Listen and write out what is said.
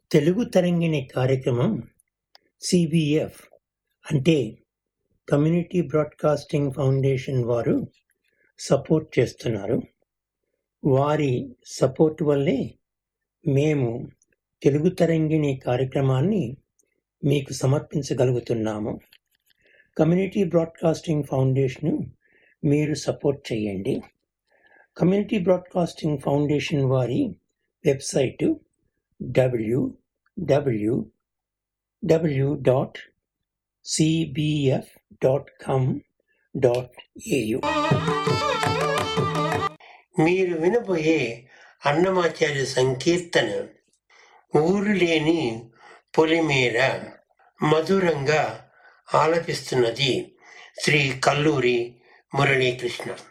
తెలుగు తరంగిణి కార్యక్రమం సిబిఎఫ్ అంటే community broadcasting foundation వారు సపోర్ట్ చేస్తున్నారు వారి సపోర్ట్ వల్లే మేము తెలుగు తరంగిణి కార్యక్రమాన్ని మీకు సమర్పించగలుగుతున్నాము కమ్యూనిటీ బ్రాడ్కాస్టింగ్ ఫౌండేషన్ మీరు సపోర్ట్ చేయండి కమ్యూనిటీ బ్రాడ్కాస్టింగ్ ఫౌండేషన్ వారి website W W W dot CBF dot com dot AU మీరు వినబోయే అన్నమాచార్య సంకీర్తన ఊరు లేని పొలిమేర మధురంగా ఆలపిస్తున్నది శ్రీ కల్లూరి మురళీకృష్ణ